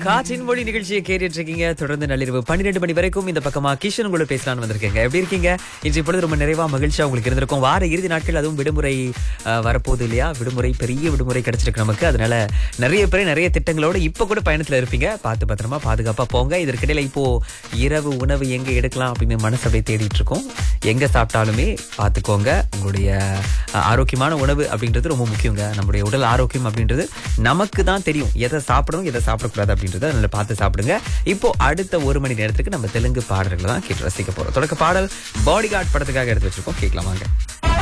காற்றின் மொழி நிகழ்ச்சியை கேட்டுட்டு இருக்கீங்க தொடர்ந்து நள்ளிரவு பன்னிரெண்டு மணி வரைக்கும் இந்த பக்கமா கிஷன் உங்களை பேசலாம்னு வந்திருக்கீங்க எப்படி இருக்கீங்க இன்று இப்பொழுது ரொம்ப நிறைவா மகிழ்ச்சியா உங்களுக்கு இருந்திருக்கும் வார இறுதி நாட்கள் அதுவும் விடுமுறை அஹ், வரப்போகுது இல்லையா விடுமுறை பெரிய விடுமுறை கிடைச்சிருக்கு நமக்கு அதனால நிறைய பேர் நிறைய திட்டங்களோட இப்ப கூட பயணத்துல இருப்பீங்க பார்த்து பத்திரமா பாதுகாப்பா போங்க இதற்கிடையில இப்போ இரவு உணவு எங்க எடுக்கலாம் அப்படின்னு மனசு அப்படியே தேடிட்டு இருக்கோம் எங்க சாப்பிட்டாலுமே பார்த்துக்கோங்க உங்களுடைய அஹ், ஆரோக்கியமான உணவு அப்படின்றது ரொம்ப முக்கியங்க நம்முடைய உடல் ஆரோக்கியம் அப்படின்றது நமக்கு தான் தெரியும் எதை சாப்பிடணும் எதை சாப்பிடக்கூடாது அப்படின்றத அதனால பார்த்து சாப்பிடுங்க இப்போ அடுத்த ஒரு மணி நேரத்துக்கு நம்ம தெலுங்கு பாடல்களை தான் கேட்டு ரசிக்க போறோம் தொடக்க பாடல் பாடி கார்டு படத்துக்காக எடுத்து வச்சிருக்கோம் கேட்கலாம் வாங்க